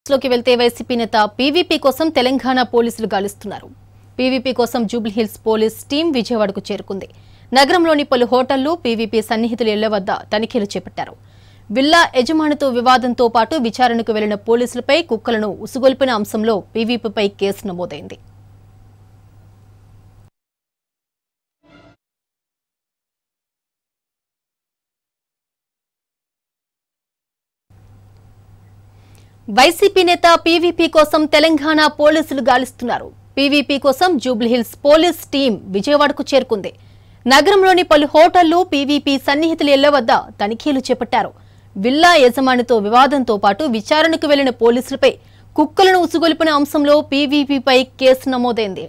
లోకి వెళ్తే వైసీపీ నేత పీవీపీ కోసం తెలంగాణ పోలీసులు గాలిస్తున్నారు పీవీపీ కోసం జూబ్లీహిల్స్ పోలీస్ టీం విజయవాడకు చేరుకుంది నగరంలోని పలు హోటళ్లు పీవీపీ సన్నిహితుల ఇళ్ల వద్ద తనిఖీలు చేపట్టారు విల్లా యజమానితో వివాదంతో పాటు విచారణకు వెళ్లిన పోలీసులపై కుక్కలను ఉసుగొల్పిన అంశంలో పీవీపీపై కేసు నమోదైంది వైసీపీ నేత పీవీపీ కోసం తెలంగాణ పోలీసులు గాలిస్తున్నారు పీవీపీ కోసం జూబ్లీహిల్స్ పోలీస్ టీం విజయవాడకు చేరుకుంది నగరంలోని పలు హోటళ్లు పీవీపీ సన్నిహితుల ఇళ్ల వద్ద తనిఖీలు చేపట్టారు విల్లా యజమానితో వివాదంతో పాటు విచారణకు వెళ్లిన పోలీసులపై కుక్కలను ఉసుగొలిపిన అంశంలో పీవీపీపై కేసు నమోదైంది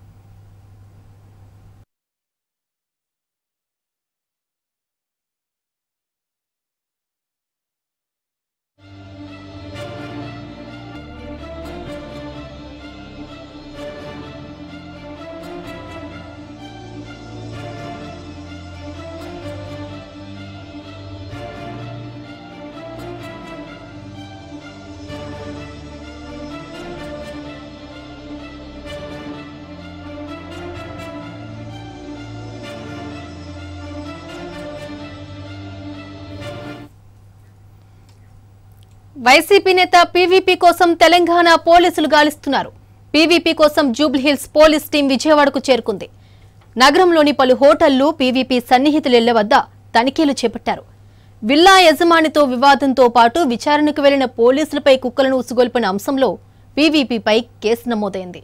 వైసీపీ నేత పీవీపీ కోసం తెలంగాణ పోలీసులు గాలిస్తున్నారు పీవీపీ కోసం జూబ్లీహిల్స్ పోలీస్ టీం విజయవాడకు చేరుకుంది నగరంలోని పలు హోటళ్లు పీవీపీ సన్నిహితుల ఇళ్ల వద్ద తనిఖీలు చేపట్టారు విల్లా యజమానితో వివాదంతో పాటు విచారణకు వెళ్లిన పోలీసులపై కుక్కలను ఉసుగొల్పిన అంశంలో పీవీపీపై కేసు నమోదైంది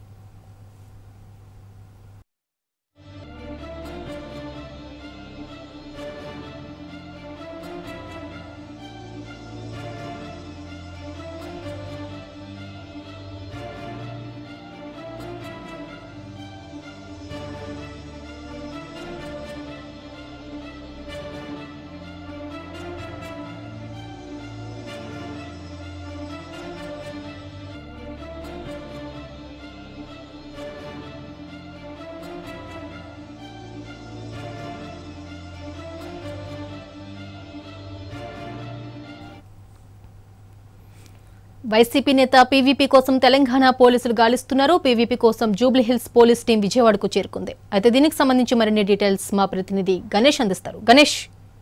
వైసీపీ నేత పీవీపీ కోసం తెలంగాణ పోలీసులు గాలిస్తున్నారు పీవీపీ కోసం జూబ్లీహిల్స్ పోలీస్ టీం విజయవాడకు చేరుకుంది అయితే దీనికి సంబంధించి మరిన్ని డీటెయిల్స్ మా ప్రతినిధి గణేష్ అందిస్తారు గణేష్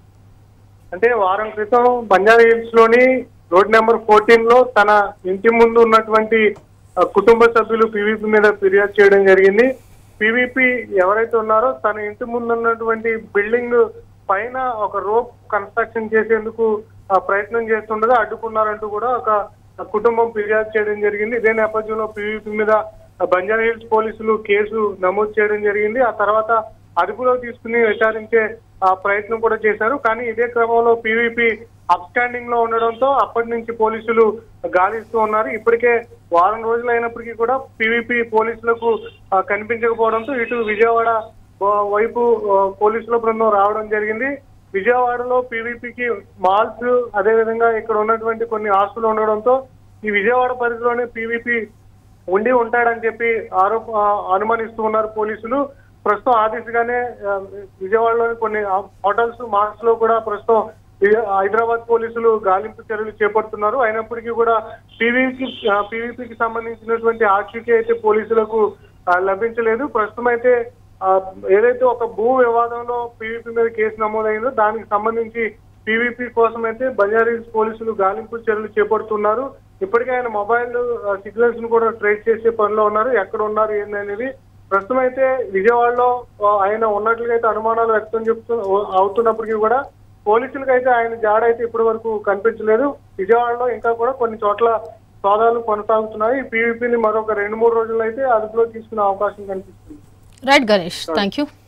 అంటే వారం క్రితం బంజారా హిల్స్ లోని రోడ్ నెంబర్ ఫోర్టీన్ లో తన ఇంటి ముందు ఉన్నటువంటి ఆ, కుటుంబ సభ్యులు పీవీపీ మీద ఫిర్యాదు చేయడం జరిగింది పీవీపీ ఎవరైతే ఉన్నారో తన ఇంటి ముందు ఉన్నటువంటి బిల్డింగ్ పైన ఒక రోప్ కన్స్ట్రక్షన్ చేసేందుకు ఆ, ప్రయత్నం చేస్తుండగా అడ్డుకున్నారంటూ కూడా ఒక ఆ, కుటుంబం ఫిర్యాదు చేయడం జరిగింది ఇదే నేపథ్యంలో పీవీపీ మీద ఆ, బంజారా హిల్స్ పోలీసులు కేసు నమోదు చేయడం జరిగింది ఆ తర్వాత అదుపులో తీసుకుని విచారించే ఆ, ప్రయత్నం కూడా చేశారు కానీ ఇదే క్రమంలో పీవీపీ అప్స్టాండింగ్ లో ఉండడంతో అప్పటి నుంచి పోలీసులు గాలిస్తూ ఉన్నారు ఇప్పటికే వారం రోజులు అయినప్పటికీ కూడా పీవీపీ పోలీసులకు ఆ, కనిపించకపోవడంతో ఇటు విజయవాడ ఆ, వైపు ఆ, పోలీసుల బృందం రావడం జరిగింది విజయవాడలో పీవీపీకి మాల్స్ అదే విధంగా ఇక్కడ ఉన్నటువంటి కొన్ని ఆస్తులు ఉండడంతో ఈ విజయవాడ పరిధిలోనే పీవీపీ ఉండి ఉంటాడని చెప్పి ఆరోప ఆ, అనుమానిస్తూ ఉన్నారు పోలీసులు ప్రస్తుతం ఆ దిశగానే ఆ, విజయవాడలోని కొన్ని హోటల్స్ మాల్స్ లో కూడా ప్రస్తుతం వి- హైదరాబాద్ పోలీసులు గాలింపు చర్యలు చేపడుతున్నారు అయినప్పటికీ కూడా పీవీకి పీవీపీకి సంబంధించినటువంటి ఆచూకీ అయితే పోలీసులకు ఆ, లభించలేదు ప్రస్తుతం అయితే ఆ, ఏదైతే ఒక భూ వివాదంలో పీవీపీ మీద కేసు నమోదైందో దానికి సంబంధించి పీవీపీ కోసం అయితే బంజారీస్ పోలీసులు గాలింపు చర్యలు చేపడుతున్నారు ఇప్పటికే ఆయన మొబైల్ సిగ్నల్స్ ను కూడా ట్రేస్ చేసే పనిలో ఉన్నారు ఎక్కడ ఉన్నారు ఏంది అనేది ప్రస్తుతం అయితే విజయవాడలో ఆ, ఆయన ఉన్నట్లుగా అయితే అనుమానాలు వ్యక్తం చెప్తూ అవుతున్నప్పటికీ కూడా పోలీసులకు అయితే ఆయన జాడ అయితే ఇప్పటి వరకు కనిపించలేదు విజయవాడలో ఇంకా కూడా కొన్ని చోట్ల సోదాలు కొనసాగుతున్నాయి పీవీపీని మరొక రెండు మూడు రోజుల్లో అయితే అదుపులో తీసుకునే అవకాశం కనిపిస్తుంది రైట్ గణేష్ థ్యాంక్ యూ